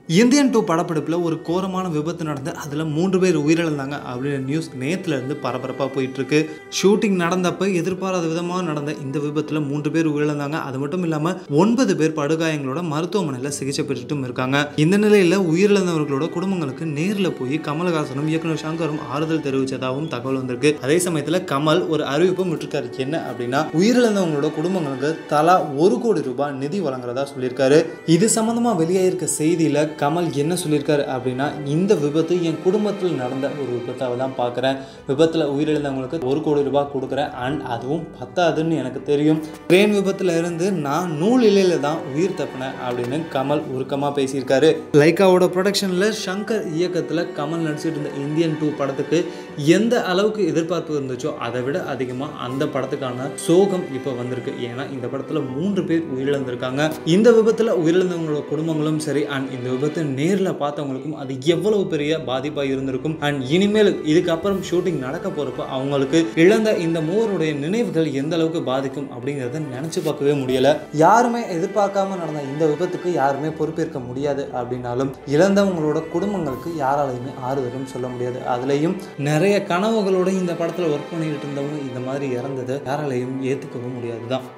Indian two படப்பிடிப்பில் ஒரு கோரமான விபத்து நடந்து அதில் மூன்று பேர் உயிரிழந்தாங்க அப்படின்ற நியூஸ் நேத்துல இருந்து பரபரப்பாக போயிட்டு இருக்கு ஷூட்டிங் நடந்தப்ப எதிர்பாராத விதமாக நடந்த இந்த விபத்தில் மூன்று பேர் உயிரிழந்தாங்க அது மட்டும் இல்லாமல் ஒன்பது பேர் படுகாயங்களோட மருத்துவமனையில் சிகிச்சை பெற்றுட்டும் இருக்காங்க இந்த நிலையில் உயிரிழந்தவர்களோட குடும்பங்களுக்கு நேரில் போய் கமலஹாசனும் இயக்குனர் சங்கரும் ஆறுதல் தெரிவித்ததாகவும் தகவல் வந்திருக்கு அதே சமயத்தில் கமல் ஒரு அறிவிப்பும் விட்டுருக்காரு என்ன அப்படின்னா உயிரிழந்தவங்களோட குடும்பங்களுக்கு தலா ஒரு கோடி ரூபாய் நிதி வழங்குறதா சொல்லியிருக்காரு இது சம்பந்தமா வெளியாயிருக்க செய்தியில கமல் என்ன சொல்லியிருக்காரு அப்படின்னா இந்த விபத்து என் குடும்பத்தில் நடந்த ஒரு விபத்தாவை தான் பார்க்குறேன் விபத்தில் உயிரிழந்தவங்களுக்கு ஒரு கோடி ரூபாய் கொடுக்குறேன் அண்ட் அதுவும் பத்தாதுன்னு எனக்கு தெரியும் ட்ரெயின் விபத்துல இருந்து நான் நூல் இலையில தான் உயிர் தப்பினேன் அப்படின்னு கமல் உருக்கமாக பேசியிருக்காரு லைக்காவோட ப்ரொடக்ஷனில் சங்கர் இயக்கத்தில் கமல் நடிச்சிட்டு இருந்த இந்தியன் டூ படத்துக்கு எந்த அளவுக்கு எதிர்பார்ப்பு இருந்துச்சோ அதை விட அதிகமாக அந்த படத்துக்கான சோகம் இப்போ வந்திருக்கு ஏன்னா இந்த படத்தில் மூன்று பேர் உயிரிழந்திருக்காங்க இந்த விபத்தில் உயிரிழந்தவங்களோட குடும்பங்களும் சரி அண்ட் இந்த விபத்தை நேரில் பார்த்தவங்களுக்கும் அது எவ்வளவு பெரிய பாதிப்பாக இருந்திருக்கும் அண்ட் இனிமேல் இதுக்கப்புறம் ஷூட்டிங் நடக்க போகிறப்ப அவங்களுக்கு இழந்த இந்த மூவருடைய நினைவுகள் எந்த அளவுக்கு பாதிக்கும் அப்படிங்கிறத நினச்சி பார்க்கவே முடியல யாருமே எதிர்பார்க்காம நடந்த இந்த விபத்துக்கு யாருமே பொறுப்பேற்க முடியாது அப்படின்னாலும் இழந்தவங்களோட குடும்பங்களுக்கு யாராலையுமே ஆறுதலும் சொல்ல முடியாது அதுலேயும் நிறைய கனவுகளோட இந்த படத்தில் ஒர்க் பண்ணிட்டு இருந்தவங்க இந்த மாதிரி இறந்ததை யாராலையும் ஏற்றுக்கவும் முடியாது தான்